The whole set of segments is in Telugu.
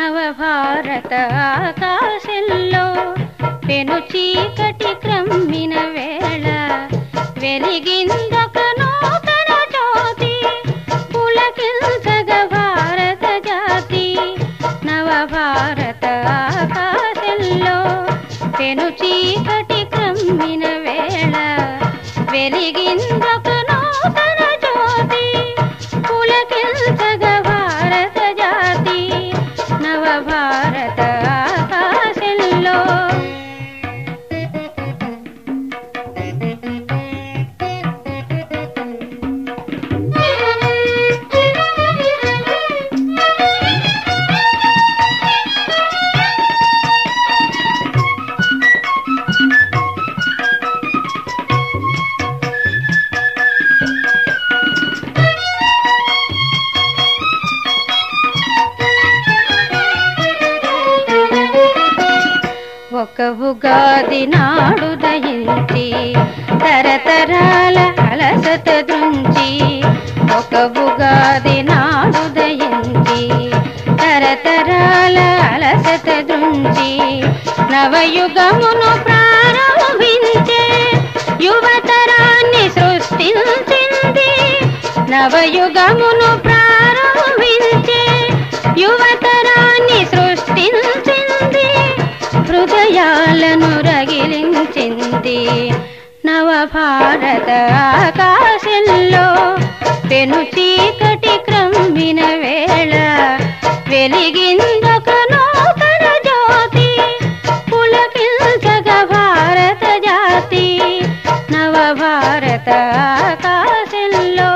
నవభారత ఆకాశంలో పెను చీకటి క్రమ్మిన వేళ వెలిగిందొక నూతన జ్యోతి పులకించగ భారత జాతి నవభారత ఆకాశంలో పెను చీకటి క్రమ్మిన వేళ వెలిగిందొక నూతన జ్యోతి పులకించగ భారత జాతి నవభారత ఆకాశంలో ఒక ఉగాది నాడు దయించి తరతరాల అలసత దృంచి ఒక ఉగాది నాడు దయించి తరతరాల అలసత దృంచి నవయుగమును ప్రారంభించే యువతరాన్ని సృష్టించింది నవయుగమును ప్రారంభించే యువతరాన్ని సృష్టించింది హృదయాలను రగిలించింది నవభారత ఆకాశంలో పెను చీకటి క్రమ్మిన వేళ వెలిగిందొక నూతన జ్యోతి పులకించగ భారత జాతి నవభారత ఆకాశంలో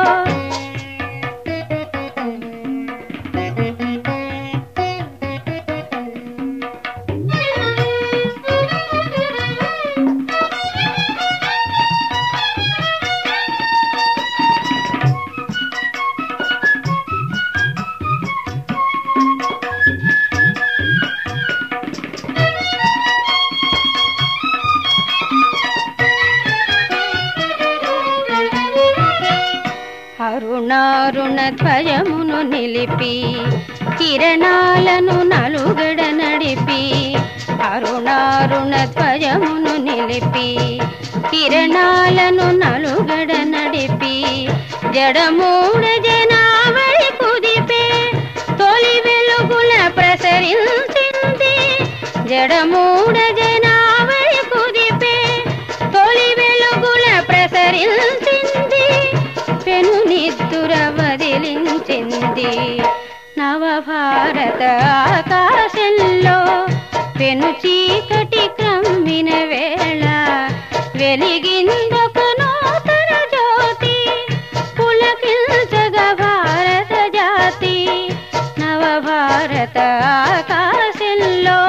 అరుణారుణ ధ్వజమును నిలిపి కిరణాలను నలుగడ నడిపి అరుణారుణ ధ్వజమును నిలిపి కిరణాలను నలుగడ నడిపి జడమూడ జనావళి కుదిపే తొలి వెలుగుల ప్రసరించింది జడమూడ జనావళి కుదిపే తొలి వెలుగుల ప్రసరించింది పెను నిద్దుర వదిలించింది నవభారత ఆకాశంలో పెను చీకటి క్రమ్మిన వేళ వెలిగిందొక నూతన జ్యోతి పులకించగ భారత జాతి నవభారత ఆకాశంలో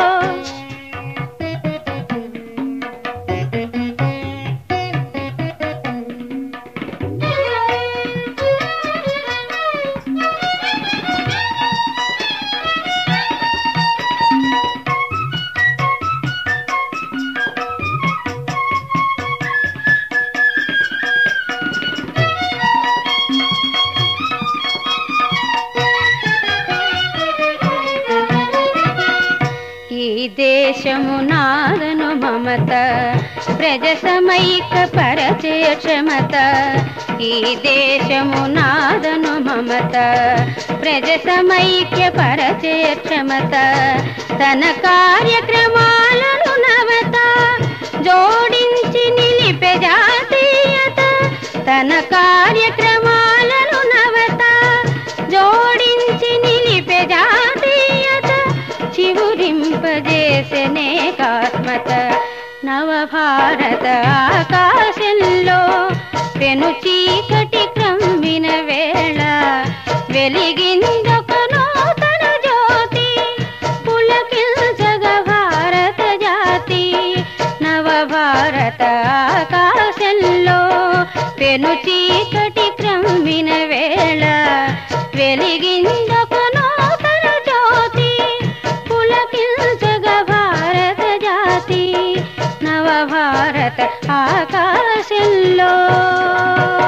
ఈ దేశము నాదను మమత ప్రజ సమైక పరచే క్షమత ఈ దేశము నాదను మమత ప్రజ సమైక్య పరచే క్షమత తన కార్యక్రమాలను నవత జోడించి నిలిపే జాతీయత తన కార్యక్రమాలను నవత జోడించి నిలిపే జాతీయత చివురింపజేసనే కాత్మత నవభారత ఆకాశంలో పెను చీకటి క్రమ్మిన వేళ వెలిగిందొక నూతన జ్యోతి పులకించగ భారత జాతి నవభారత ఆకాశంలో పెను చీకటి క్రమ్మిన వేళ వెలిగిందొక నూతన జ్యోతి పులకించగ భారత జాతి నవభారత ఆకాశంలో